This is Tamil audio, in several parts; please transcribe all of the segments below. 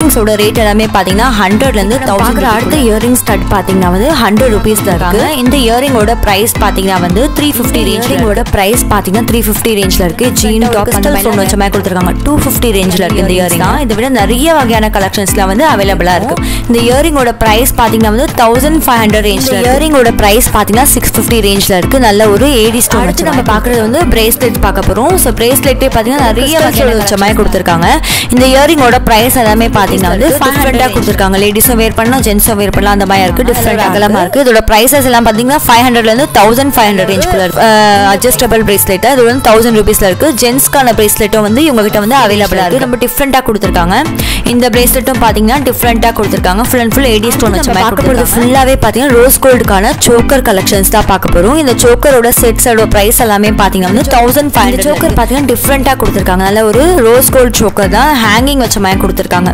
இயரிங்ஸோட ரேட் எல்லாமே பார்த்தீங்கன்னா ஹண்ட்ரட்லேருந்து தௌசண்ட் அடுத்த இயரிங் ஸ்டட் பார்த்தீங்கன்னா வந்து ஹண்ட்ரட் ருபீஸில் இருக்காங்க இந்த இயரிங்கோட ப்ரைஸ் பார்த்தீங்கன்னா வந்து த்ரீ ஃபிஃப்டி ரேஞ்சிங்கோட ப்ரைஸ் பார்த்தீங்கன்னா த்ரீ ஃபிஃப்டி ரேஞ்சில் இருக்குது ஜீன் டாப் அந்த ஸ்டோன் வச்ச மாதிரி கொடுத்துருக்காங்க டூ ஃபிஃப்டி ரேஞ்சில் இருக்குது இந்த இயரிங் தான் இதை விட நிறைய வகையான கலெக்ஷன்ஸ்லாம் வந்து அவைலபிளாக இருக்குது இந்த இயரிங்கோட ப்ரைஸ் பார்த்தீங்கன்னா வந்து தௌசண்ட் ஃபைவ் ஹண்ட்ரட் ரேஞ்சில் இயரிங்கோட ப்ரைஸ் பார்த்தீங்கன்னா சிக்ஸ் ஃபிஃப்டி ரேஞ்சில் இருக்குது நல்ல ஒரு ஏடி ஸ்டோன் வச்சு நம்ம பார்க்குறது வந்து பிரேஸ்லெட் பார்க்க போகிறோம் ஸோ பிரேஸ்லெட்டே பார்த்தீங்கன்னா நிறைய வகையான வச்ச மாதிரி கொடுத்துருக்காங்க இந்த இயரிங்கோட ப்ரைஸ் எல்லாமே பார்த்தீங்கன்னா வந்து டிஃப்ரெண்ட்டாக கொடுத்துருக்காங்க லேடிஸும் வேர் பண்ணலாம் ஜென்ஸும் வேர் பண்ணலாம் அந்த மாதிரி இருக்குது டிஃப்ரெண்ட் அகலமாக இருக்குது இதோட ப்ரைஸஸ் எல்லாம் பார்த்தீங்கன்னா ஃபைவ் ஹண்ட்ரட்லேருந்து தௌசண்ட் ஃபைவ் ஹண்ட்ரட் ரேஞ்சுக்குள்ள இருக்கு அட்ஜஸ்டபிள் பிரேஸ்லெட் அது வந்து தௌசண்ட் ருபீஸில் இருக்குது ஜென்ஸ்க்கான பிரேஸ்லெட்டும் வந்து இவங்ககிட்ட வந்து அவைலபிளாக இருக்குது ரொம்ப டிஃப்ரெண்ட்டாக கொடுத்துருக்காங்க இந்த பிரேஸ்லெட்டும் பார்த்தீங்கன்னா டிஃப்ரெண்ட்டாக கொடுத்துருக்காங்க full and full AD stone வச்சு பார்க்க போகிறது ஃபுல்லாகவே பார்த்தீங்கன்னா ரோஸ் கோல்டுக்கான சோக்கர் கலெக்ஷன்ஸ் தான் பார்க்க போகிறோம் இந்த சோக்கரோட செட்ஸோட ப்ரைஸ் எல்லாமே பார்த்தீங்கன்னா வந்து தௌசண்ட் ஃபைவ் ஹண்ட்ரட் சோக்கர் பார்த்தீங்கன்னா டிஃப்ரெண்ட்டாக கொடுத்துருக்காங்க நல்ல ஒரு ரோஸ் கோல்ட் சோக்கர் தான் ஹேங்கிங் வச்ச மாதிரி கொடுத்துருக்காங்க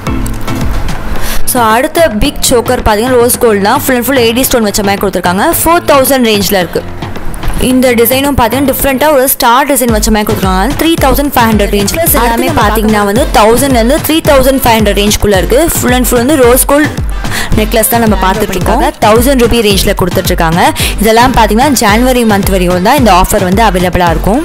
ஸோ அடுத்த பிக் சோக்கர் பார்த்தீங்கன்னா ரோஸ் கோல்டு தான் full and full AD stone வச்ச மாதிரி கொடுத்துருக்காங்க ஃபோர் தௌசண்ட் ரேஞ்சில் இருக்குது இந்த டிசைனும் பார்த்தீங்கன்னா டிஃப்ரெண்ட்டாக ஒரு ஸ்டார் டிசைன் வச்ச மாதிரி கொடுத்துருக்காங்க three thousand five hundred range எல்லாமே பார்த்தீங்கன்னா வந்து தௌசண்ட்லேருந்து த்ரீ தௌசண்ட் ஃபைவ் ஹண்ட்ரட் ரேஞ்ச்குள்ளே இருக்குது ஃபுல் அண்ட் ஃபுல் வந்து ரோஸ் கோல்ட் நெக்லஸ் தான் நம்ம பார்த்துட்டு இருக்கோம் தௌசண்ட் ருபி ரேஞ்சில் கொடுத்துட்ருக்காங்க இதெல்லாம் பார்த்தீங்கன்னா ஜான்வரி மந்த் வரைக்கும் தான் இந்த ஆஃபர் வந்து அவைலபிளாக இருக்கும்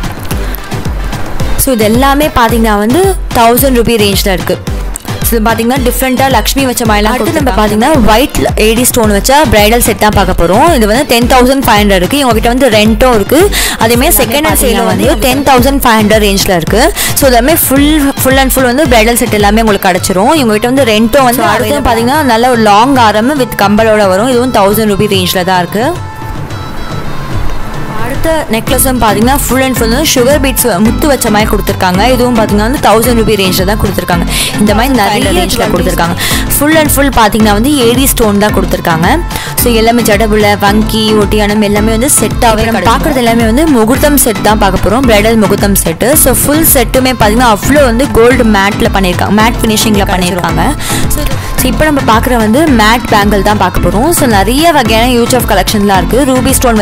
ஸோ இது எல்லாமே பார்த்தீங்கன்னா வந்து தௌசண்ட் ருபி ரேஞ்சில் இருக்குது ஸோ இது பார்த்தீங்கன்னா டிஃப்ரெண்ட்டாக லக்ஷ்மி வச்ச மாதிரிலாம் அடுத்து நம்ம பார்த்தீங்கன்னா ஒயிட் ஏடி ஸ்டோன் வச்ச பிரைடல் செட் தான் பார்க்க போகிறோம் இது வந்து டென் தௌசண்ட் ஃபைவ் ஹண்ட்ரட் இருக்குது இவங்ககிட்ட வந்து ரெண்ட்டும் இருக்குது அதேமாதிரி செகண்ட் ஹேண்ட் சேலில் வந்து டென் தௌசண்ட் ஃபைவ் ஹண்ட்ரட் ரேஞ்சில் இருக்குது ஸோ எல்லாமே ஃபுல் ஃபுல் அண்ட் ஃபுல் வந்து பிரைடல் செட் எல்லாமே உங்களுக்கு கிடச்சிரும் இவங்ககிட்ட வந்து ரெண்ட்டும் வந்து அடுத்து பார்த்தீங்கன்னா நல்ல ஒரு லாங் ஆரம் வித் கம்பலோட வரும் இதுவும் தௌசண்ட் ருபி ரேஞ்சில் தான் இருக்குது அடுத்த நெக்லஸும் பார்த்தீங்கன்னா full and full sugar beads முத்து வச்ச மாதிரி கொடுத்துருக்காங்க இதுவும் பார்த்தீங்கன்னா வந்து தௌசண்ட் ருபி ரேஞ்சில் தான் கொடுத்துருக்காங்க இந்த மாதிரி நிறைய ரேஞ்சில் கொடுத்துருக்காங்க ஃபுல் அண்ட் ஃபுல் பார்த்தீங்கன்னா வந்து ஏடி ஸ்டோன் தான் கொடுத்துருக்காங்க ஸோ எல்லாமே ஜடபுல வங்கி ஒட்டியானம் எல்லாமே வந்து செட்டாகவே நம்ம பார்க்குறது எல்லாமே வந்து முகூர்த்தம் செட் தான் பார்க்க போகிறோம் பிரைடல் முகூர்த்தம் செட்டு ஸோ ஃபுல் செட்டுமே பார்த்தீங்கன்னா அவ்வளோ வந்து கோல்டு மேட்டில் பண்ணியிருக்காங்க மேட் ஃபினிஷிங்கில் பண்ணியிருக்காங்க ஸோ ஸோ இப்போ நம்ம பார்க்குற வந்து மேட் பேங்கிள் தான் பார்க்க போகிறோம் ஸோ நிறைய வகையான யூஸ் ஆஃப் கலெக்ஷன்லாம் இருக்குது ரூபி ஸ்டோன்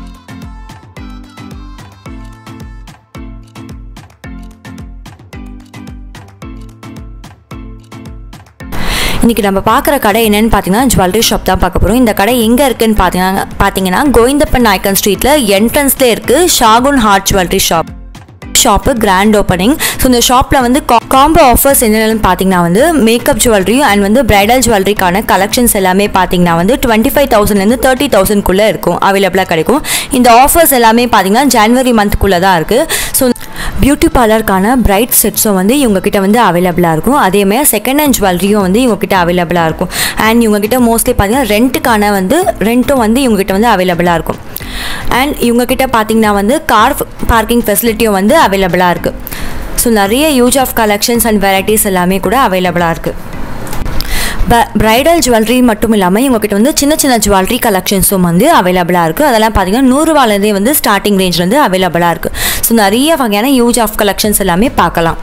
இன்றைக்கி நம்ம பார்க்குற கடை என்னென்னு பார்த்தீங்கன்னா ஜுவல்லரி ஷாப் தான் பார்க்க போகிறோம் இந்த கடை எங்கே இருக்குன்னு பார்த்தீங்கன்னா பார்த்தீங்கன்னா கோவிந்தப்பன் நாயக்கன் ஸ்ட்ரீட்டில் என்ட்ரன்ஸ்லேயே இருக்குது Shagun heart jewellery shop shop grand opening so இந்த ஷாப்பில் வந்து காம்போ ஆஃபர்ஸ் என்னென்னு பார்த்தீங்கன்னா வந்து மேக்கப் ஜுவல்லரி அண்ட் வந்து பிரைடல் ஜுவல்லரிக்கான கலெக்ஷன்ஸ் எல்லாமே பார்த்தீங்கன்னா வந்து டுவெண்ட்டி ஃபைவ் தௌசண்ட்லேருந்து தேர்ட்டி தௌசண்ட்குள்ளே இருக்கும் அவைலபிளாக கிடைக்கும் இந்த ஆஃபர்ஸ் எல்லாமே பார்த்தீங்கன்னா ஜனவரி மந்த்க்குள்ளே தான் இருக்குது ஸோ பியூட்டி பார்லருக்கான பிரைட் செட்ஸும் வந்து இவங்ககிட்ட வந்து அவைலபிளாக இருக்கும் அதேமாதிரி செகண்ட் ஹேண்ட் ஜுவல்லரியும் வந்து இவங்ககிட்ட அவைலபிளாக இருக்கும் அண்ட் இவங்ககிட்ட மோஸ்ட்லி பார்த்தீங்கன்னா ரெண்ட்டுக்கான வந்து ரெண்ட்டும் வந்து இவங்ககிட்ட வந்து அவைலபிளாக இருக்கும் அண்ட் இவங்ககிட்ட பார்த்தீங்கன்னா வந்து கார் பார்க்கிங் ஃபெசிலிட்டியும் வந்து அவைலபிளாக இருக்குது ஸோ நிறைய use of collections and varieties எல்லாமே கூட அவைலபிளாக இருக்குது ப ப்ரைடல் ஜுவல்லரி மட்டும் இல்லாமல் இவங்ககிட்ட வந்து சின்ன சின்ன ஜுவல்லரி கலெக்ஷன்ஸும் வந்து அவைலபிளாக இருக்குது அதெல்லாம் பார்த்தீங்கன்னா நூறுரூவாலேருந்தே வந்து ஸ்டார்டிங் ரேஞ்ச்லேருந்து அவைலபிளாக இருக்குது ஸோ நிறைய வகையான யூஸ் ஆஃப் கலெக்ஷன்ஸ் எல்லாமே பார்க்கலாம்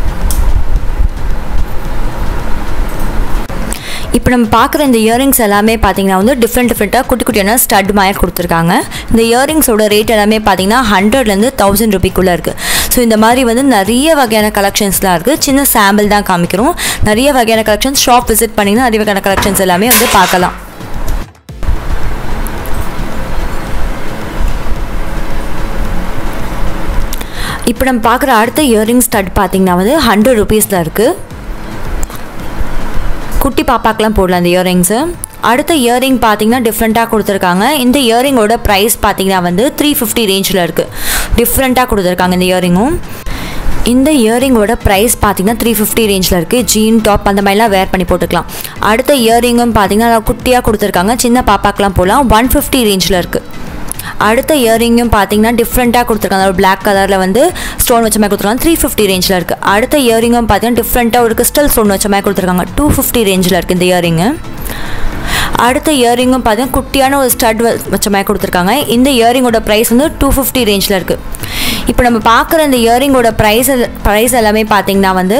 இப்போ நம்ம பார்க்குற இந்த இயரிங்ஸ் எல்லாமே பார்த்தீங்கன்னா வந்து டிஃப்ரெண்ட் டிஃப்ரெண்ட்டாக குட்டி குட்டியான ஸ்டட் மாதிரி கொடுத்துருக்காங்க இந்த இயரிங்ஸோட ரேட் எல்லாமே பார்த்தீங்கன்னா ஹண்ட்ரட்லேருந்து தௌசண்ட் ருபிக்குள்ளே இருக்குது ஸோ இந்த மாதிரி வந்து நிறைய வகையான கலெக்ஷன்ஸ்லாம் இருக்குது சின்ன சாம்பிள் தான் காமிக்கிறோம் நிறைய வகையான கலெக்ஷன்ஸ் ஷாப் விசிட் பண்ணிங்கன்னா நிறைய வகையான கலெக்ஷன்ஸ் எல்லாமே வந்து பார்க்கலாம் இப்போ நம்ம பார்க்குற அடுத்த இயரிங் ஸ்டட் பார்த்தீங்கன்னா வந்து ஹண்ட்ரட் ருபீஸில் இருக்குது குட்டி பாப்பாக்கெலாம் போடலாம் இந்த இயரிங்ஸு அடுத்த இயரிங் பார்த்தீங்கன்னா டிஃப்ரெண்ட்டாக கொடுத்துருக்காங்க இந்த இயரிங்கோட ப்ரைஸ் பார்த்தீங்கன்னா வந்து த்ரீ ஃபிஃப்டி ரேஞ்சில் இருக்குது டிஃப்ரெண்ட்டாக கொடுத்துருக்காங்க இந்த இயரிங்கும் இந்த இயரிங்கோட ப்ரைஸ் பார்த்தீங்கன்னா த்ரீ ஃபிஃப்டி ரேஞ்சில் இருக்குது ஜீன் டாப் அந்த மாதிரிலாம் வேர் பண்ணி போட்டுக்கலாம் அடுத்த இயரிங்கும் பார்த்தீங்கன்னா குட்டியாக கொடுத்துருக்காங்க சின்ன பாப்பாக்கெலாம் போகலாம் ஒன் ஃபிஃப்டி ரேஞ்சில் இருக்குது அடுத்த இயரிங்கும் பார்த்தீங்கன்னா டிஃப்ரெண்ட்டாக கொடுத்துருக்காங்க ஒரு பிளாக் கலரில் வந்து ஸ்டோன் வச்ச மாதிரி கொடுத்துருக்காங்க த்ரீ ஃபிஃப்டி ரேஞ்சில் இருக்குது அடுத்த இயரிங்கும் பார்த்தீங்கன்னா டிஃப்ரெண்ட்டாக ஒரு கிறிஸ்டல் ஸ்டோன் வச்ச மாதிரி கொடுத்துருக்காங்க டூ ஃபிஃப்டி ரேஞ்சில் இருக்குது இந்த இயரிங்கு அடுத்த இயரிங்கும் பார்த்தீங்கன்னா குட்டியான ஒரு ஸ்டட் வச்ச மாதிரி கொடுத்துருக்காங்க இந்த இயரிங்கோட ப்ரைஸ் வந்து டூ ஃபிஃப்டி ரேஞ்சில் இருக்குது இப்போ நம்ம பார்க்குற இந்த இயரிங்கோட ப்ரைஸ் ப்ரைஸ் எல்லாமே பார்த்தீங்கன்னா வந்து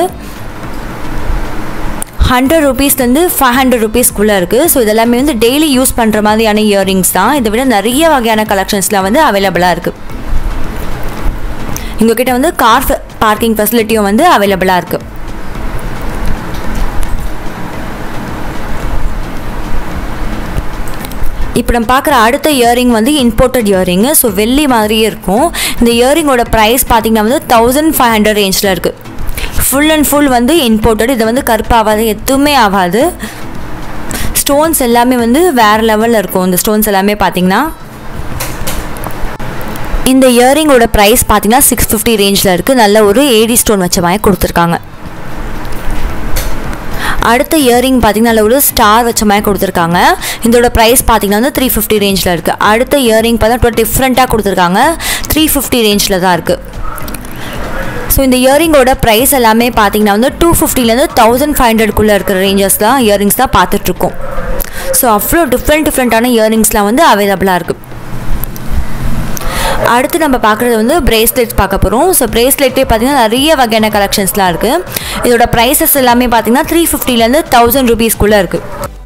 ஹண்ட்ரட் ருபீஸ்லேருந்து ஃபைவ் ஹண்ட்ரட் ருபீஸ்க்குள்ளே இருக்குது ஸோ இதெல்லாமே வந்து டெய்லி யூஸ் பண்ணுற மாதிரியான இயரிங்ஸ் தான் இதை விட நிறைய வகையான கலெக்ஷன்ஸ்லாம் வந்து அவைலபிளாக இருக்குது எங்ககிட்ட வந்து கார் பார்க்கிங் ஃபெசிலிட்டியும் வந்து அவைலபிளாக இருக்குது இப்போ நம்ம பார்க்குற அடுத்த இயரிங் வந்து இம்போர்ட்டட் இயரிங்கு ஸோ வெள்ளி மாதிரியே இருக்கும் இந்த இயரிங்கோட ப்ரைஸ் பார்த்தீங்கன்னா வந்து தௌசண்ட் ஃபைவ் ஹண்ட்ரட் ரேஞ்சில் இருக்குது ஃபுல் அண்ட் ஃபுல் வந்து இம்போர்ட்டட் இது வந்து கருப்பாகாது எதுவுமே ஆகாது ஸ்டோன்ஸ் எல்லாமே வந்து வேறு லெவலில் இருக்கும் இந்த ஸ்டோன்ஸ் எல்லாமே பார்த்தீங்கன்னா இந்த இயரிங்கோட ப்ரைஸ் பார்த்தீங்கன்னா சிக்ஸ் ஃபிஃப்டி ரேஞ்சில் இருக்குது நல்ல ஒரு ஏடி ஸ்டோன் வச்ச மாதிரி கொடுத்துருக்காங்க அடுத்த இயரிங் பார்த்தீங்கன்னா நல்ல ஒரு ஸ்டார் வச்ச மாதிரி கொடுத்துருக்காங்க இதோட ப்ரைஸ் பார்த்தீங்கன்னா வந்து த்ரீ ஃபிஃப்டி ரேஞ்சில் இருக்குது அடுத்த இயரிங் பார்த்தா டிஃப்ரெண்ட்டாக கொடுத்துருக்காங்க த்ரீ ஃபிஃப்டி ரேஞ்சில் தான் இருக்குது ஸோ இந்த இயரிங்கோட ப்ரைஸ் எல்லாமே பார்த்தீங்கன்னா வந்து டூ ஃபிஃப்டிலேருந்து தௌசண்ட் ஃபைவ் ஹண்ட்ரட்குள்ளே இருக்கிற ரேஞ்சஸ் தான் இயரிங்ஸ் தான் பார்த்துட்ருக்கோம் ஸோ அவ்வளோ டிஃப்ரெண்ட் டிஃப்ரெண்ட்டான இயரிங்ஸ்லாம் வந்து அவைலபிளாக இருக்குது அடுத்து நம்ம பார்க்குறது வந்து பிரேஸ்லெட்ஸ் பார்க்க போகிறோம் ஸோ பிரேஸ்லெட்டே பார்த்தீங்கன்னா நிறைய வகையான கலெக்ஷன்ஸ்லாம் இருக்குது இதோட ப்ரைஸஸ் எல்லாமே பார்த்தீங்கன்னா த்ரீ ஃபிஃப்டிலேருந்து தௌசண்ட் ருபீஸ்க்குள்ளே இருக்குது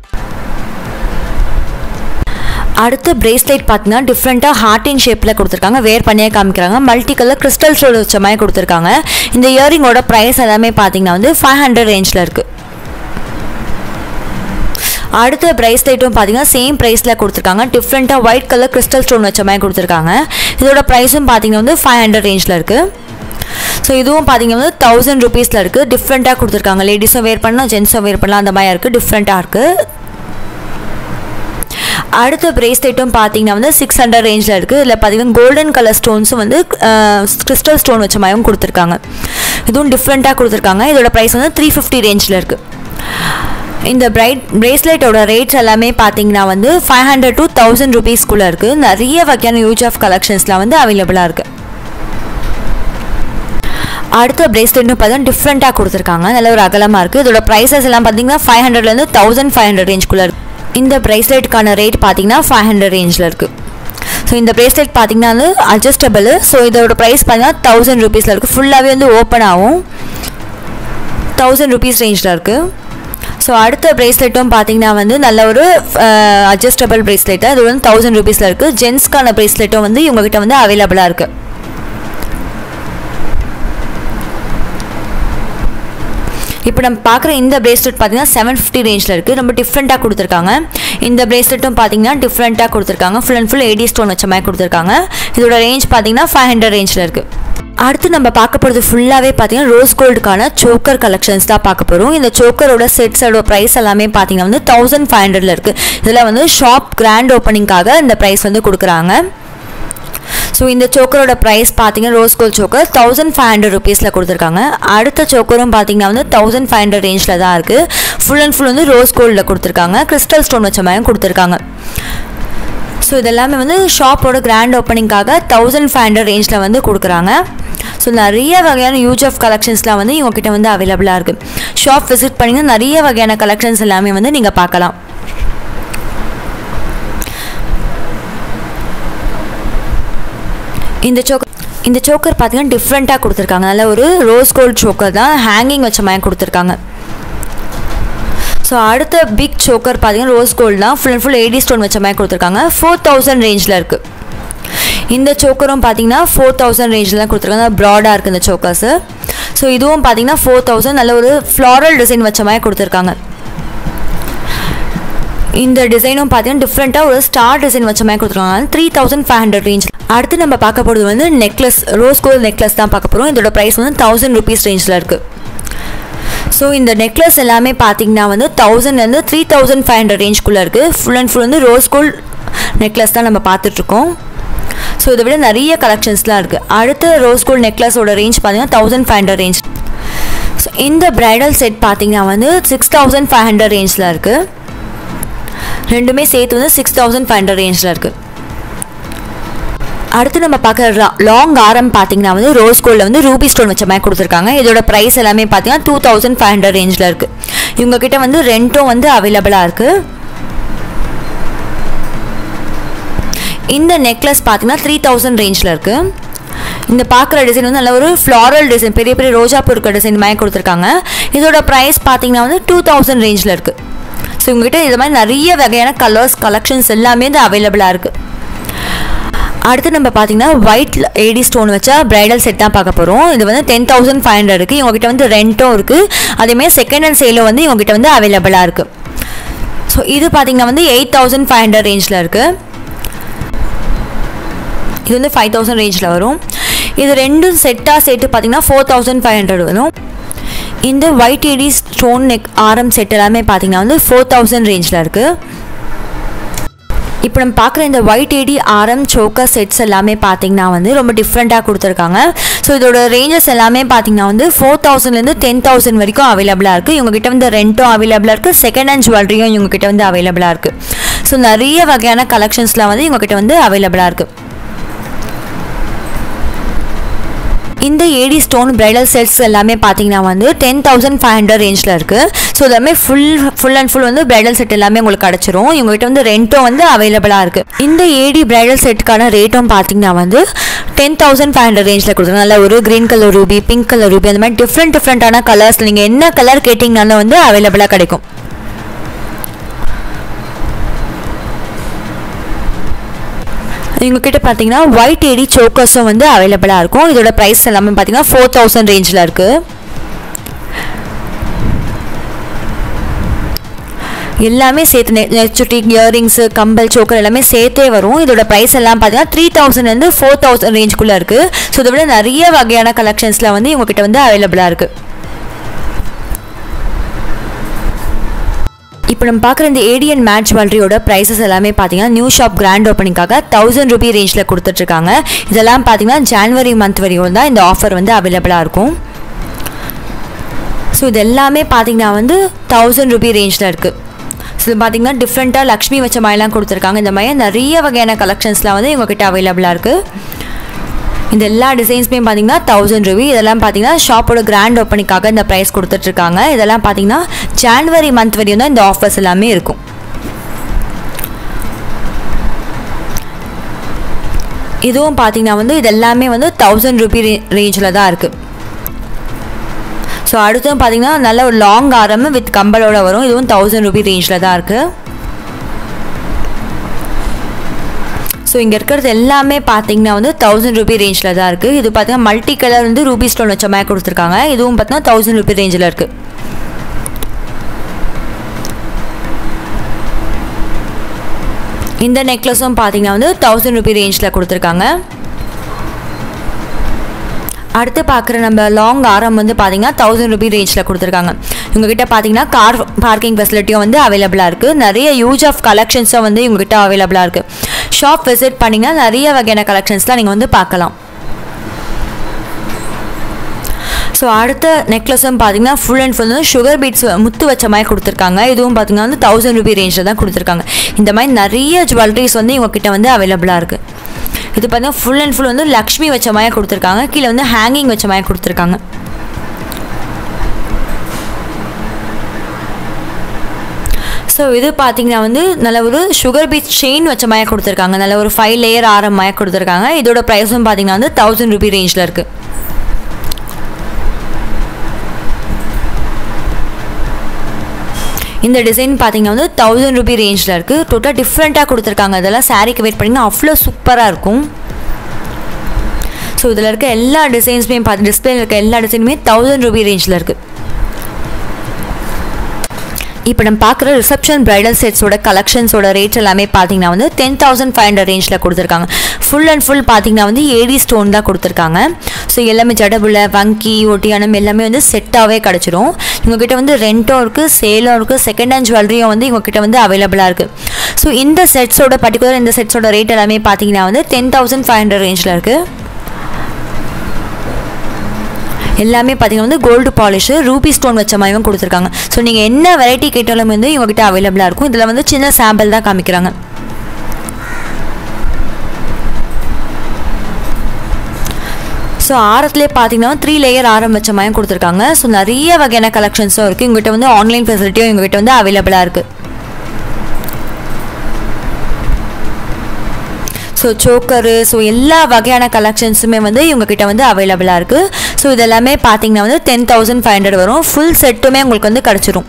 அடுத்து பிரேஸ்லெட் பார்த்தீங்கன்னா டிஃப்ரெண்ட்டாக ஹார்டின் ஷேப்பில் கொடுத்துருக்காங்க வேர் பண்ணியே காமிக்கிறாங்க மல்டி கலர் கிறிஸ்டல் ஸ்டோல் வச்ச மாதிரி கொடுத்துருக்காங்க இந்த இயரிங்கோட ப்ரைஸ் எல்லாமே பார்த்தீங்கன்னா வந்து ஃபைவ் ஹண்ட்ரட் ரேஞ்சில் இருக்குது அடுத்த ப்ரைஸ்லைட்டும் பார்த்தீங்கன்னா சேம் ப்ரைஸில் கொடுத்துருக்காங்க டிஃப்ரெண்ட்டாக ஒயிட் கலர் கிறிஸ்டல் ஸ்டோன் வச்ச மாதிரி கொடுத்துருக்காங்க இதோட ப்ரைஸும் பார்த்தீங்கன்னா வந்து ஃபைவ் ஹண்ட்ரட் ரேஞ்சில் இருக்குது ஸோ இதுவும் பார்த்தீங்கன்னா வந்து தௌசண்ட் ருபீஸில் இருக்குது டிஃப்ரெண்ட்டாக கொடுத்துருக்காங்க லேடிஸும் வேர் பண்ணலாம் ஜென்ஸும் வேர் பண்ணலாம் அந்த மாதிரி இருக்குது டிஃப்ரெண்ட்டாக இருக்குது அடுத்த பிரேஸ்லெட்டும் பார்த்தீங்கன்னா வந்து சிக்ஸ் ஹண்ட்ரட் ரேஞ்சில் இருக்குது இதில் பார்த்தீங்கன்னா கோல்டன் கலர் ஸ்டோன்ஸும் வந்து கிறிஸ்டல் ஸ்டோன் வச்ச மாதிரியும் கொடுத்துருக்காங்க இதுவும் டிஃப்ரெண்ட்டாக கொடுத்துருக்காங்க இதோட ப்ரைஸ் வந்து த்ரீ ஃபிஃப்டி ரேஞ்சில் இருக்குது இந்த பிரைட் பிரேஸ்லெட்டோட ரேட்ஸ் எல்லாமே பார்த்தீங்கன்னா வந்து ஃபைவ் ஹண்ட்ரட் டு தௌசண்ட் ருபீஸ்க்குள்ளே இருக்குது நிறைய வகையான யூஸ் ஆஃப் கலெக்ஷன்ஸ்லாம் வந்து அவைலபிளாக இருக்குது அடுத்த பிரேஸ்லெட்னு பார்த்தா டிஃப்ரெண்ட்டாக கொடுத்துருக்காங்க நல்ல ஒரு அகலமாக இருக்குது இதோட ப்ரைஸஸ் எல்லாம் பார்த்தீங்கன்னா ஃபைவ் ஹண்ட்ரட்லேருந்து தௌசண்ட் ஃபைவ் ஹண்ட்ரட் ரேஞ்சுக்குள்ளே இருக்குது இந்த ப்ரைஸ்லெட்டுக்கான ரேட் பார்த்தீங்கன்னா ஃபைவ் ஹண்ட்ரட் ரேஞ்சில் இருக்குது ஸோ இந்த ப்ரேஸ்லெட் பார்த்தீங்கன்னா வந்து அட்ஜஸ்டபிள் ஸோ இதோட ப்ரைஸ் பார்த்தீங்கன்னா தௌசண்ட் ருபீஸில் இருக்குது ஃபுல்லாகவே வந்து ஓப்பன் ஆகும் தௌசண்ட் ருபீஸ் ரேஞ்சில் இருக்குது ஸோ அடுத்த ப்ரேஸ்லெட்டும் பார்த்தீங்கன்னா வந்து நல்ல ஒரு அட்ஜஸ்டபிள் ப்ரேஸ்லெட்டு அது வந்து தௌசண்ட் ருபீஸில் இருக்குது ஜென்ஸ்க்கான ப்ரேஸ்லெட்டும் வந்து இவங்ககிட்ட வந்து அவைலபிளாக இருக்குது இப்போ நம்ம பார்க்குற இந்த பிரேஸ்லெட் பார்த்தீங்கன்னா செவன் ஃபிஃப்டி ரேஞ்சில் இருக்குது ரொம்ப டிஃப்ரெண்ட்டாக கொடுத்துருக்காங்க இந்த பிரேஸ்லெட்டும் பார்த்தீங்கன்னா டிஃப்ரெண்ட்டாக கொடுத்துருக்காங்க full and full AD stone வச்ச மாதிரி கொடுத்துருக்காங்க இதோட ரேஞ்ச் பார்த்தீங்கன்னா ஃபைவ் ஹண்ட்ரட் ரேஞ்சில் இருக்குது அடுத்து நம்ம பார்க்க போகிறது ஃபுல்லாகவே பார்த்தீங்கன்னா ரோஸ் கோல்டுக்கான சோக்கர் கலெக்ஷன்ஸ் தான் பார்க்க போகிறோம் இந்த சோக்கரோட செட்ஸோட ப்ரைஸ் எல்லாமே பார்த்தீங்கன்னா வந்து தௌசண்ட் ஃபைவ் ஹண்ட்ரடில் இருக்குது இதில் வந்து ஷாப் கிராண்ட் ஓப்பனிங்காக இந்த ப்ரைஸ் வந்து கொடுக்குறாங்க ஸோ இந்த சோக்கரோட ப்ரைஸ் பார்த்தீங்கன்னா rose gold choker thousand five hundred ருபீஸில் கொடுத்துருக்காங்க அடுத்த சோக்கரும் பார்த்தீங்கன்னா வந்து தௌசண்ட் ஃபைவ் ஹண்ட்ரட் ரேஞ்சில் தான் இருக்குது ஃபுல் அண்ட் ஃபுல் வந்து ரோஸ் கோல்டில் கொடுத்துருக்காங்க கிறிஸ்டல் ஸ்டோன் வச்ச மாதிரியும் கொடுத்துருக்காங்க ஸோ இதெல்லாமே வந்து ஷாப்போட கிராண்ட் ஓப்பனிங்காக தௌசண்ட் ஃபைவ் ஹண்ட்ரட் ரேஞ்சில் வந்து கொடுக்குறாங்க ஸோ நிறைய வகையான யூஸ் ஆஃப் கலெக்ஷன்ஸ்லாம் வந்து இவங்ககிட்ட வந்து அவைலபிளாக இருக்குது ஷாப் விசிட் பண்ணிங்கன்னா நிறைய வகையான கலெக்ஷன்ஸ் எல்லாமே வந்து நீங்கள் பார்க்கலாம் இந்த சோக்கர் இந்த சோக்கர் பார்த்தீங்கன்னா டிஃப்ரெண்ட்டாக கொடுத்துருக்காங்க நல்ல ஒரு ரோஸ் கோல்ட் சோக்கர் தான் ஹேங்கிங் வச்ச மாதிரி கொடுத்துருக்காங்க ஸோ அடுத்த பிக் சோக்கர் பார்த்தீங்கன்னா ரோஸ் கோல்டு தான் full and full AD stone வச்ச மாதிரி கொடுத்துருக்காங்க ஃபோர் தௌசண்ட் ரேஞ்சில் இருக்குது இந்த சோக்கரும் பார்த்தீங்கன்னா ஃபோர் தௌசண்ட் ரேஞ்சில் தான் கொடுத்துருக்காங்க ப்ராடாக இருக்குது இந்த சோக்கர்ஸு ஸோ இதுவும் பார்த்தீங்கன்னா ஃபோர் தௌசண்ட் நல்ல ஒரு ஃப்ளாரல் டிசைன் வச்ச மாதிரி கொடுத்துருக்காங்க இந்த டிசைனும் பார்த்தீங்கன்னா டிஃப்ரெண்ட்டாக ஒரு ஸ்டார் டிசைன் வச்ச மாதிரி கொடுத்துருக்காங்க three thousand five hundred range அடுத்து நம்ம பார்க்க போகிறது வந்து நெக்லஸ் ரோஸ் கோல்ட் நெக்லஸ் தான் பார்க்க போகிறோம் இதோட ப்ரைஸ் வந்து தௌசண்ட் ருபீஸ் ரேஞ்சில் இருக்குது ஸோ இந்த நெக்லஸ் எல்லாமே பார்த்தீங்கன்னா வந்து தௌசண்ட்லேருந்து த்ரீ தௌசண்ட் ஃபைவ் ஹண்ட்ரட் ரேஞ்ச்குள்ளே இருக்குது ஃபுல் அண்ட் ஃபுல் வந்து ரோஸ் கோல்ட் நெக்லஸ் தான் நம்ம பார்த்துட்ருக்கோம் ஸோ இதை விட நிறைய கலெக்ஷன்ஸ்லாம் இருக்குது அடுத்த ரோஸ் கோல்ட் நெக்லஸோட ரேஞ்ச் பார்த்தீங்கன்னா thousand five hundred range so இந்த ப்ரைடல் செட் பார்த்தீங்கன்னா வந்து சிக்ஸ் தௌசண்ட் ஃபைவ் ஹண்ட்ரட் ரேஞ்சில் இருக்குது ரெண்டுமே சேர்த்து வந்து சிக்ஸ் தௌசண்ட் ஃபைவ் ஹண்ட்ரட் ரேஞ்சில் இருக்குது அடுத்து நம்ம பார்க்குற லாங் ஆரம் பார்த்தீங்கன்னா வந்து ரோஸ் கோல்டில் வந்து ரூபி ஸ்டோன் வச்ச மாதிரி கொடுத்துருக்காங்க இதோட ப்ரைஸ் எல்லாமே பார்த்தீங்கன்னா டூ தௌசண்ட் ஃபைவ் ஹண்ட்ரட் ரேஞ்சில் இருக்குது இவங்கக்கிட்ட வந்து ரெண்டும் வந்து அவைலபிளாக இருக்குது இந்த நெக்லஸ் பார்த்தீங்கன்னா த்ரீ தௌசண்ட் ரேஞ்சில் இருக்குது இந்த பார்க்குற டிசைன் வந்து நல்ல ஒரு ஃப்ளாரல் டிசைன் பெரிய பெரிய ரோஜாப்பூ இருக்க டிசைன் மாதிரி கொடுத்துருக்காங்க இதோட ப்ரைஸ் பார்த்தீங்கன்னா வந்து டூ தௌசண்ட் ரேஞ்சில் இருக்குது ஸோ உங்ககிட்ட இது மாதிரி நிறைய வகையான கலர்ஸ் கலெக்ஷன்ஸ் எல்லாமே வந்து அவைலபிளாக இருக்குது அடுத்து நம்ம பார்த்தீங்கன்னா ஒயிட் ஏடி ஸ்டோன் வச்ச பிரைடல் செட் தான் பார்க்க போகிறோம் இது வந்து டென் தௌசண்ட் ஃபைவ் ஹண்ட்ரட் இருக்குது இவங்ககிட்ட வந்து ரெண்ட்டும் இருக்குது அதேமாதிரி செகண்ட் ஹேண்ட் சேலும் வந்து இவங்ககிட்ட வந்து அவைலபிளாக இருக்குது ஸோ இது பார்த்தீங்கன்னா வந்து எயிட் தௌசண்ட் ஃபைவ் ஹண்ட்ரட் ரேஞ்சில் இருக்குது இது வந்து ஃபைவ் தௌசண்ட் ரேஞ்சில் வரும் இது ரெண்டும் செட்டாக சேர்த்து பார்த்தீங்கன்னா ஃபோர் தௌசண்ட் ஃபைவ் ஹண்ட்ரட் வரும் இந்த ஒயிட் ஏடி ஸ்டோன் நெக் ஆரம் செட் எல்லாமே பார்த்தீங்கன்னா வந்து ஃபோர் தௌசண்ட் ரேஞ்சில் இருக்குது இப்போ நம்ம பார்க்குற இந்த ஒயிட் ஏடி ஆரம் சோக்கா செட்ஸ் எல்லாமே பார்த்தீங்கன்னா வந்து ரொம்ப டிஃப்ரெண்ட்டாக கொடுத்துருக்காங்க ஸோ இதோட ரேஞ்சஸ் எல்லாமே பார்த்தீங்கன்னா வந்து ஃபோர் தௌசண்ட்லேருந்து டென் தௌசண்ட் வரைக்கும் அவைலபிளாக இருக்குது இவங்ககிட்ட வந்து ரெண்ட்டும் அவைலபிளாக இருக்குது செகண்ட் ஹேண்ட் ஜுவல்லரியும் இவங்ககிட்ட வந்து அவைலபிளாக இருக்குது ஸோ நிறைய வகையான கலெக்ஷன்ஸ்லாம் வந்து இவங்ககிட்ட வந்து அவைலபிளாக இருக்குது இந்த ஏடி ஸ்டோன் பிரைடல் செட்ஸ் எல்லாமே பார்த்தீங்கன்னா வந்து டென் தௌசண்ட் ஃபைவ் ஹண்ட்ரட் ரேஞ்சில் இருக்குது ஸோ எல்லாமே ஃபுல் ஃபுல் அண்ட் ஃபுல் வந்து பிரைடல் செட் எல்லாமே உங்களுக்கு கிடச்சிரும் இவங்ககிட்ட வந்து ரெண்ட்டும் வந்து அவைலபிளாக இருக்குது இந்த ஏடி பிரைடல் செட்டுக்கான ரேட்டும் பார்த்தீங்கன்னா வந்து டென் தௌசண்ட் ஃபைவ் ஹண்ட்ரட் ரேஞ்சில் கொடுத்துருங்க நல்ல ஒரு green colour ruby pink colour ruby அந்த மாதிரி டிஃப்ரெண்ட் டிஃப்ரெண்ட்டான கலர்ஸ் நீங்கள் என்ன கலர் கேட்டிங்கனாலும் வந்து அவைலபிளாக கிடைக்கும் இவங்ககிட்ட பார்த்தீங்கன்னா ஒயிட் ஏடி சோக்கர்ஸும் வந்து அவைலபிளாக இருக்கும் இதோட ப்ரைஸ் எல்லாமே பார்த்தீங்கன்னா ஃபோர் தௌசண்ட் ரேஞ்சில் இருக்குது எல்லாமே சேர்த்து நெ நெச்சுட்டி இயரிங்ஸு கம்பல் சோக்கர் எல்லாமே சேர்த்தே வரும் இதோட ப்ரைஸ் எல்லாம் பார்த்தீங்கன்னா த்ரீ தௌசண்ட்லேருந்து ஃபோர் தௌசண்ட் ரேஞ்சுக்குள்ளே இருக்குது ஸோ இதை விட நிறைய வகையான கலெக்ஷன்ஸில் வந்து இவங்ககிட்ட வந்து அவைலபிளாக இருக்குது இப்போ நம்ம பார்க்குற இந்த ஏடியன் மேட்ச் ஜுவல்லரியோட ப்ரைஸஸ் எல்லாமே பார்த்தீங்கன்னா நியூ ஷாப் கிராண்ட் ஓப்பனிங்காக தௌசண்ட் ருபி ரேஞ்சில் கொடுத்துட்ருக்காங்க இதெல்லாம் பார்த்தீங்கன்னா ஜான்வரி மந்த் வரையும் தான் இந்த ஆஃபர் வந்து அவைலபிளாக இருக்கும் ஸோ இது எல்லாமே பார்த்தீங்கன்னா வந்து தௌசண்ட் ருபி ரேஞ்சில் இருக்குது ஸோ இது பார்த்தீங்கன்னா டிஃப்ரெண்ட்டாக லக்ஷ்மி வச்ச மாதிரிலாம் கொடுத்துருக்காங்க இந்த மாதிரி நிறைய வகையான கலெக்ஷன்ஸ்லாம் வந்து இவங்ககிட்ட அவைலபிளாக இருக்குது இந்த எல்லா டிசைன்ஸுமே பார்த்தீங்கன்னா தௌசண்ட் ருபி இதெல்லாம் பார்த்தீங்கன்னா ஷாப்போட கிராண்ட் ஓப்பனிங்காக இந்த ப்ரைஸ் கொடுத்துட்ருக்காங்க இதெல்லாம் பார்த்தீங்கன்னா ஜான்வரி மந்த் வரையும் தான் இந்த ஆஃபர்ஸ் எல்லாமே இருக்கும் இதுவும் பார்த்தீங்கன்னா வந்து இது எல்லாமே வந்து தௌசண்ட் ருபி ரேஞ்சில் தான் இருக்குது ஸோ அடுத்தும் பார்த்தீங்கன்னா நல்ல ஒரு லாங் ஆரம் வித் கம்பலோட வரும் இதுவும் தௌசண்ட் ருபி ரேஞ்சில் தான் இருக்குது ஸோ இங்கே இருக்கிறது எல்லாமே பார்த்தீங்கன்னா வந்து தௌசண்ட் ருபி ரேஞ்சில் தான் இருக்குது இது பார்த்தீங்கன்னா மல்டி கலர் வந்து ரூபி ஸ்டோன் வச்ச மாதிரி கொடுத்துருக்காங்க இதுவும் பார்த்தீங்கன்னா தௌசண்ட் ருபி ரேஞ்சில் இருக்குது இந்த நெக்லஸும் பார்த்தீங்கன்னா வந்து தௌசண்ட் ருபி ரேஞ்சில் கொடுத்துருக்காங்க அடுத்து பார்க்குற நம்ம லாங் ஆரம் வந்து பார்த்தீங்கன்னா தௌசண்ட் ருபி ரேஞ்சில் கொடுத்துருக்காங்க இவங்ககிட்ட பார்த்தீங்கன்னா கார் பார்க்கிங் ஃபெசிலிட்டியும் வந்து அவைலபிளாக இருக்குது நிறைய யூஸ் ஆஃப் கலெக்ஷன்ஸும் வந்து இவங்ககிட்ட அவைலபிளாக இருக்குது ஷாப் விசிட் பண்ணிங்கன்னா நிறைய வகையான கலெக்ஷன்ஸ்லாம் நீங்கள் வந்து பார்க்கலாம் ஸோ அடுத்த நெக்லஸும் பார்த்தீங்கன்னா ஃபுல் அண்ட் ஃபுல் வந்து சுகர் பீட்ஸ் முத்து வச்ச மாதிரி கொடுத்துருக்காங்க இதுவும் பார்த்தீங்கன்னா வந்து தௌசண்ட் ருபி ரேஞ்சில் தான் கொடுத்துருக்காங்க இந்த மாதிரி நிறைய ஜுவல்லரிஸ் வந்து இவங்ககிட்ட வந்து அவைலபிளாக இருக்குது இது பார்த்தீங்கன்னா ஃபுல் அண்ட் ஃபுல் வந்து லக்ஷ்மி வச்ச மாதிரி கொடுத்துருக்காங்க கீழே வந்து ஹேங்கிங் வச்ச மாதிரி கொடுத்துருக்காங்க ஸோ இது பார்த்தீங்கன்னா வந்து நல்ல ஒரு சுகர் பீச் செயின் வச்ச மாதிரி கொடுத்துருக்காங்க நல்ல ஒரு ஃபைவ் லேயர் ஆரம் மாதிரி கொடுத்துருக்காங்க இதோட ப்ரைஸும் பார்த்தீங்கன்னா வந்து தௌசண்ட் ருபி ரேஞ்சில் இருக்குது இந்த டிசைன் பார்த்தீங்கன்னா வந்து தௌசண்ட் ருபி ரேஞ்சில் இருக்குது டோட்டலாக டிஃப்ரெண்ட்டாக கொடுத்துருக்காங்க இதெல்லாம் சாரீக்கு வெயிட் பண்ணிங்கன்னா அவ்வளோ சூப்பராக இருக்கும் ஸோ இதில் இருக்க எல்லா டிசைன்ஸுமே பார்த்து டிஸ்பிளேல இருக்க எல்லா டிசைனுமே தௌசண்ட் ருபி ரேஞ்சில் இருக்குது இப்போ நம்ம பார்க்குற ரிசப்ஷன் பிரைடல் செட்ஸோட கலெக்ஷன்ஸோட ரேட் எல்லாமே பார்த்தீங்கன்னா வந்து டென் தௌசண்ட் ஃபைவ் ஹண்ட்ரட் ரேஞ்சில் கொடுத்துருக்காங்க ஃபுல் அண்ட் ஃபுல் பார்த்தீங்கன்னா வந்து ஏடி ஸ்டோன் தான் கொடுத்துருக்காங்க ஸோ எல்லாமே ஜடபுல வங்கி ஒட்டியானம் எல்லாமே வந்து செட்டாகவே கிடச்சிரும் இவங்ககிட்ட வந்து ரெண்ட்டும் இருக்குது சேலும் இருக்குது செகண்ட் ஹேண்ட் ஜுவல்லரியும் வந்து இவங்ககிட்ட வந்து அவைலபிளாக இருக்குது ஸோ இந்த செட்ஸோட பர்டிகுலர் இந்த செட்ஸோட ரேட் எல்லாமே பார்த்தீங்கன்னா வந்து டென் தௌசண்ட் ஃபைவ் ஹண்ட்ரட் ரேஞ்சில் இருக்குது எல்லாமே பார்த்தீங்கன்னா வந்து கோல்டு பாலிஷு ரூபி ஸ்டோன் வச்ச மாதிரியும் கொடுத்துருக்காங்க ஸோ நீங்கள் என்ன வெரைட்டி கேட்டாலும் வந்து இவங்ககிட்ட அவைலபிளாக இருக்கும் இதில் வந்து சின்ன சாம்பிள் தான் காமிக்கிறாங்க ஸோ ஆரத்துலேயே பார்த்தீங்கன்னா த்ரீ லேயர் ஆரம் வச்ச மாதிரி கொடுத்துருக்காங்க ஸோ நிறைய வகையான கலெக்ஷன்ஸும் இருக்குது இவங்ககிட்ட வந்து ஆன்லைன் ஃபெசிலிட்டியும் இவங்ககிட்ட வந்து அவைலபிளாக இருக்குது ஸோ சோக்கரு ஸோ எல்லா வகையான கலெக்ஷன்ஸுமே வந்து இவங்ககிட்ட வந்து அவைலபிளாக இருக்குது ஸோ இதெல்லாமே பார்த்தீங்கன்னா வந்து டென் தௌசண்ட் ஃபைவ் ஹண்ட்ரட் வரும் ஃபுல் செட்டுமே உங்களுக்கு வந்து கிடச்சிரும்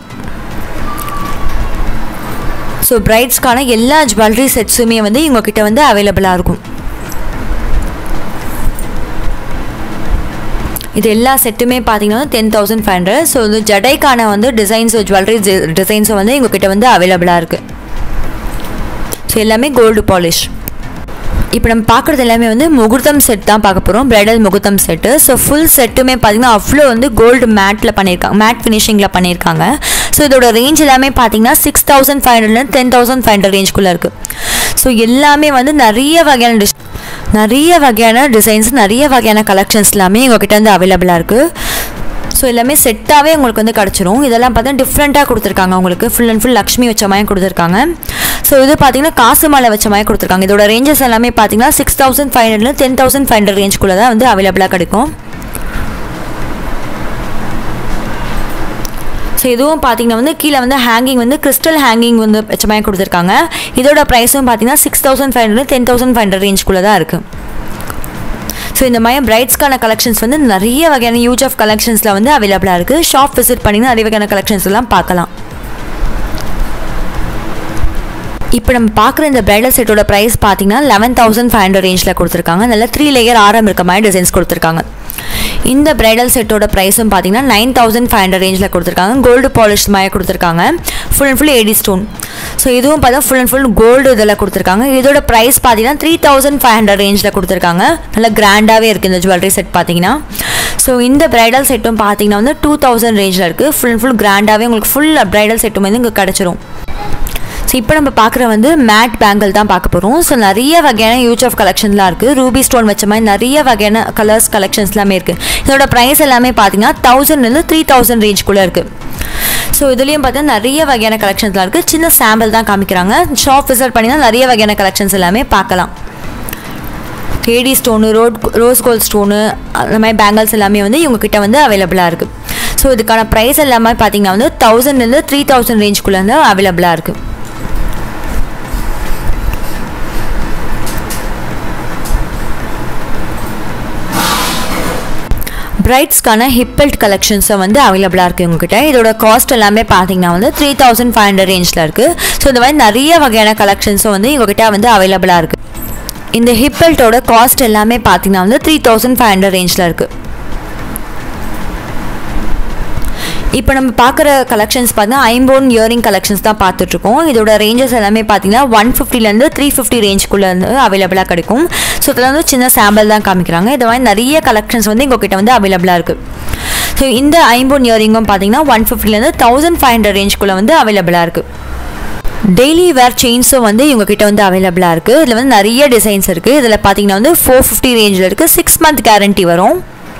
ஸோ பிரைட்ஸ்க்கான எல்லா ஜுவல்லரி செட்ஸுமே வந்து இவங்ககிட்ட வந்து அவைலபிளாக இருக்கும் இது எல்லா செட்டுமே பார்த்தீங்கன்னா ten thousand five hundred so இது ஜடைக்கான வந்து டிசைன்ஸோ ஜுவல்லரி டிசைன்ஸும் வந்து எங்ககிட்ட வந்து அவைலபிளாக இருக்குது ஸோ எல்லாமே கோல்டு பாலிஷ் இப்போ நம்ம பார்க்குறது எல்லாமே வந்து முகூர்த்தம் செட் தான் பார்க்க போகிறோம் பிரைடல் முகூர்த்தம் செட்டு ஸோ ஃபுல் செட்டுமே பார்த்தீங்கன்னா அவ்வளோ வந்து கோல்டு மேட்டில் பண்ணியிருக்காங்க மேட் ஃபினிஷிங்கில் பண்ணியிருக்காங்க ஸோ இதோட ரேஞ்ச் எல்லாமே பார்த்தீங்கன்னா சிக்ஸ் தௌசண்ட் ஃபைவ் ஹண்ட்ரட்லேருந்து டென் தௌசண்ட் ஃபைவ் ஹண்ட்ரட் ரேஞ்சுக்குள்ளே இருக்குது ஸோ எல்லாமே வந்து நிறைய வகையான டிஷ் நிறைய வகையான டிசைன்ஸ் நிறைய வகையான கலெக்ஷன்ஸ் எல்லாமே எங்ககிட்ட வந்து அவைலபிளாக இருக்குது ஸோ எல்லாமே செட்டாகவே உங்களுக்கு வந்து கிடச்சிரும் இதெல்லாம் பார்த்தா டிஃப்ரெண்ட்டாக கொடுத்துருக்காங்க உங்களுக்கு ஃபுல் அண்ட் ஃபுல் லக்ஷ்மி வச்ச மாதிரி கொடுத்துருக்காங்க ஸோ இது பார்த்தீங்கன்னா காசு மாலை வச்ச மாதிரி கொடுத்துருக்காங்க இதோட ரேஞ்சஸ் எல்லாமே பார்த்தீங்கன்னா சிக்ஸ் தௌசண்ட் ஃபைவ் ஹண்ட்ரட்ல டென் தௌசண்ட் ஃபைவ் ஹண்ட்ரட் ரேஞ்சுக்குள்ளே தான் வந்து அவைலபிளாக கிடைக்கும் ஸோ இதுவும் பார்த்தீங்கன்னா வந்து கீழே வந்து ஹேங்கிங் வந்து கிறிஸ்டல் ஹேங்கிங் வந்து வச்ச மாதிரி கொடுத்துருக்காங்க இதோட ப்ரைஸும் பார்த்தீங்கன்னா six thousand five hundred ten thousand five hundred ரேஞ்சுக்குள்ளே தான் இருக்குது ஸோ இந்த மாதிரி பிரைட்ஸ்க்கான கலெக்ஷன்ஸ் வந்து நிறைய வகையான யூஸ் ஆஃப் கலெக்ஷன்ஸில் வந்து அவைலபிளாக இருக்குது ஷாப் விசிட் பண்ணிங்கன்னா நிறைய வகையான கலெக்ஷன்ஸ் எல்லாம் பார்க்கலாம் இப்போ நம்ம பார்க்குற இந்த பிரைடல் செட்டோட ப்ரைஸ் பார்த்தீங்கன்னா லெவன் தௌசண்ட் ஃபைவ் ஹண்ட்ரட் ரேஞ்சில் கொடுத்துருக்காங்க நல்ல த்ரீ லேயர் ஆரம் இருக்க மாதிரி டிசைன்ஸ் கொடுத்துருக்காங்க இந்த பிரைடல் செட்டோட ப்ரைஸும் பார்த்தீங்கன்னா நைன் தௌசண்ட் ஃபைவ் ஹண்ட்ரட் ரேஞ்சில் கொடுத்துருக்காங்க கோல்டு பாலிஷ் மாதிரி கொடுத்துருக்காங்க full and full AD stone so இதுவும் பார்த்தா ஃபுல் அண்ட் ஃபுல் கோல்டு இதில் கொடுத்துருக்காங்க இதோட ப்ரைஸ் பார்த்தீங்கன்னா த்ரீ தௌசண்ட் ஃபைவ் ஹண்ட்ரட் ரேஞ்சில் கொடுத்துருக்காங்க நல்லா கிராண்டாகவே இருக்குது இந்த ஜுவல்லரி செட் பார்த்தீங்கன்னா ஸோ இந்த பிரைடல் செட்டும் பார்த்தீங்கன்னா வந்து டூ தௌசண்ட் ரேஞ்சில் இருக்குது ஃபுல் அண்ட் ஃபுல் கிராண்டாகவே உங்களுக்கு ஃபுல் பிரைடல் செட்டும் வந்து இங்கே கிடச்சிரும் ஸோ இப்போ நம்ம பார்க்குற வந்து மேட் பேங்கிள் தான் பார்க்க போகிறோம் ஸோ நிறைய வகையான யூஸ் ஆஃப் கலெக்ஷன்ஸ்லாம் இருக்குது ரூபி ஸ்டோன் வச்ச மாதிரி நிறைய வகையான கலர்ஸ் கலெக்ஷன்ஸ் எல்லாமே இருக்குது இதோட ப்ரைஸ் எல்லாமே பார்த்தீங்கன்னா தௌசண்ட்லேருந்து த்ரீ தௌசண்ட் ரேஞ்சுக்குள்ளே இருக்குது ஸோ இதுலேயும் பார்த்தீங்கன்னா நிறைய வகையான கலெக்ஷன்ஸ்லாம் இருக்குது சின்ன சாம்பிள் தான் காமிக்கிறாங்க ஷாப் விசிட் பண்ணி தான் நிறைய வகையான கலெக்ஷன்ஸ் எல்லாமே பார்க்கலாம் கேடி ஸ்டோனு ரோட் ரோஸ் கோல்ட் ஸ்டோனு அந்த மாதிரி பேங்கிள்ஸ் எல்லாமே வந்து இவங்கக்கிட்ட வந்து அவைலபிளாக இருக்குது ஸோ இதுக்கான ப்ரைஸ் எல்லாமே பார்த்தீங்கன்னா வந்து தௌசண்ட்லேருந்து த்ரீ தௌசண்ட் ரேஞ்சுக்குள்ளே வந்து அவைலபிளாக இருக்குது பிரைட்ஸ்க்கான ஹிப்பெல்ட் கலெக்ஷன்ஸை வந்து அவைலபிளாக இருக்குது உங்ககிட்ட இதோட காஸ்ட் எல்லாமே பார்த்தீங்கன்னா வந்து த்ரீ தௌசண்ட் ஃபைவ் ஹண்ட்ரட் ரேஞ்சில் இருக்குது ஸோ இந்த மாதிரி நிறைய வகையான கலெக்ஷன்ஸும் வந்து எங்ககிட்ட வந்து அவைலபிளாக இருக்குது இந்த ஹிப்பெல்ட்டோட காஸ்ட் எல்லாமே பார்த்தீங்கன்னா வந்து த்ரீ தௌசண்ட் ஃபைவ் ஹண்ட்ரட் ரேஞ்சில் இருக்குது இப்போ நம்ம பார்க்குற கலெக்ஷன்ஸ் பார்த்தீங்கன்னா ஐம்போன் இயரிங் கலெக்ஷன்ஸ் தான் பார்த்துட்ருக்கோம் இதோட ரேஞ்சஸ் எல்லாமே பார்த்தீங்கன்னா ஒன் ஃபிஃப்டிலேருந்து த்ரீ ஃபிஃப்டி ரேஞ்சுக்குள்ளே வந்து அவைலபிளாக கிடைக்கும் ஸோ இதில் வந்து சின்ன சாம்பிள் தான் காமிக்கிறாங்க இந்த மாதிரி நிறைய கலெக்ஷன்ஸ் வந்து எங்ககிட்ட வந்து அவைலபிளாக இருக்குது ஸோ இந்த ஐம்போன் இயரிங்கும் பார்த்தீங்கன்னா ஒன் ஃபிஃப்டிலேருந்து தௌசண்ட் ஃபைவ் ஹண்ட்ரட் ரேஞ்சுக்குள்ளே வந்து அவைலபிளாக இருக்குது டெய்லி வேர் செயின்ஸும் வந்து இவங்ககிட்ட வந்து அவைலபிளாக இருக்குது இதில் வந்து நிறைய டிசைன்ஸ் இருக்குது இதில் பார்த்தீங்கன்னா வந்து ஃபோர் ஃபிஃப்டி ரேஞ்சில் இருக்குது சிக்ஸ் மந்த் கேரண்டி வரும்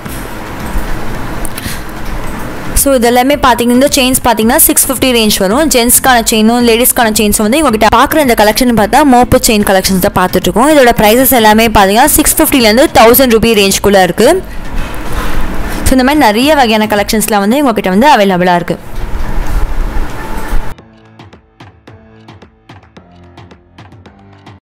ஸோ இதெல்லாமே பார்த்தீங்கன்னா இந்த செயின்ஸ் பார்த்தீங்கன்னா சிக்ஸ் ஃபிஃப்டி ரேஞ்ச் வரும் ஜென்ஸ்க்கான செயினும் லேடிஸ்க்கான செயின்ஸ் வந்து இவங்ககிட்ட பார்க்குற இந்த கலெக்ஷன் பார்த்தா மோப்பு செயின் கலெக்ஷன்ஸ் தான் பார்த்துட்ருக்கோம் இதோட ப்ரைஸஸ் எல்லாமே பார்த்தீங்கன்னா சிக்ஸ் ஃபிஃப்டிலேருந்து தௌசண்ட் ருபி ரேஞ்சுக்குள்ளே இருக்குது ஸோ இந்த மாதிரி நிறைய வகையான கலெக்ஷன்ஸ்லாம் வந்து இவங்ககிட்ட வந்து அவைலபிளாக இருக்குது